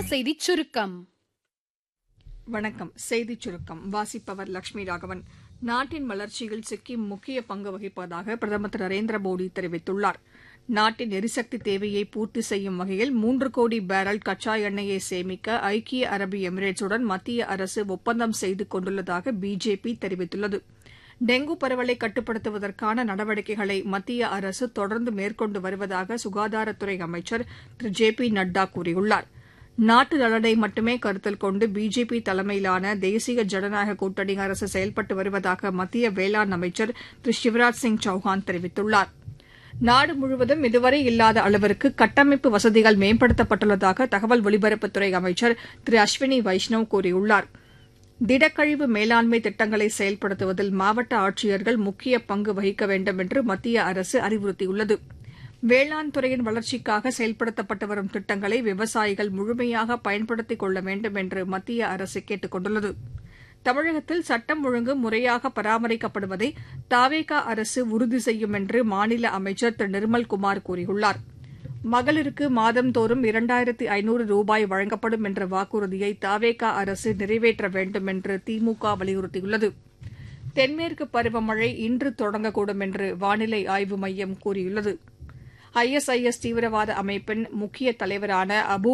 செய்திச் சுருக்கம் வணக்கம் செய்திச் சுருக்கம் வாசிப்பவர் லட்சுமி ராகவன் நாட்டின் வளர்ச்சியில் சிக்கிம் முக்கிய பங்கு வகிப்பதாக பிரதமர் திரு நரேந்திர மோடி தெரிவித்துள்ளார் நாட்டின் எரிசக்தி தேவையை பூர்த்தி செய்யும் வகையில் மூன்று கோடி பேரல் கச்சா எண்ணெயை சேமிக்க ஐக்கிய அரபு எமிரேட்ஸுடன் மத்திய அரசு ஒப்பந்தம் செய்து கொண்டுள்ளதாக பிஜேபி தெரிவித்துள்ளது டெங்கு பரவலை கட்டுப்படுத்துவதற்கான நடவடிக்கைகளை மத்திய அரசு தொடர்ந்து மேற்கொண்டு வருவதாக சுகாதாரத்துறை அமைச்சர் திரு ஜே பி நட்டா கூறியுள்ளார் நாட்டு நலனை மட்டுமே கருத்தில் கொண்டு பிஜேபி தலைமையிலான தேசிய ஜனநாயக கூட்டணி அரசு செயல்பட்டு வருவதாக மத்திய வேளாண் அமைச்சர் திரு சிவராஜ் சிங் சௌஹான் தெரிவித்துள்ளார் நாடு முழுவதும் இதுவரை இல்லாத அளவிற்கு கட்டமைப்பு வசதிகள் மேம்படுத்தப்பட்டுள்ளதாக தகவல் ஒலிபரப்புத்துறை அமைச்சர் திரு அஸ்வினி வைஷ்ணவ் கூறியுள்ளார் திடக்கழிவு மேலாண்மை திட்டங்களை செயல்படுத்துவதில் மாவட்ட ஆட்சியர்கள் முக்கிய பங்கு வகிக்க வேண்டும் என்று மத்திய அரசு அறிவுறுத்தியுள்ளது வேளாண் துறையின் வளர்ச்சிக்காக செயல்படுத்தப்பட்டு வரும் திட்டங்களை விவசாயிகள் முழுமையாக பயன்படுத்திக் கொள்ள வேண்டும் என்று மத்திய அரசு கேட்டுக் கொண்டுள்ளது தமிழகத்தில் சட்டம் ஒழுங்கு முறையாக பராமரிக்கப்படுவதை தாவேகா அரசு உறுதி செய்யும் என்று மாநில அமைச்சர் திரு நிர்மல்குமார் கூறியுள்ளார் மகளிருக்கு மாதந்தோறும் இரண்டாயிரத்து ஐநூறு ரூபாய் வழங்கப்படும் என்ற வாக்குறுதியை தாவேகா அரசு நிறைவேற்ற வேண்டும் என்று திமுக வலியுறுத்தியுள்ளது தென்மேற்கு பருவமழை இன்று தொடங்கக்கூடும் என்று வானிலை ஆய்வு மையம் கூறியுள்ளது ஐஎஸ்ஐஎஸ் தீவிரவாத அமைப்பின் முக்கிய தலைவரான அபு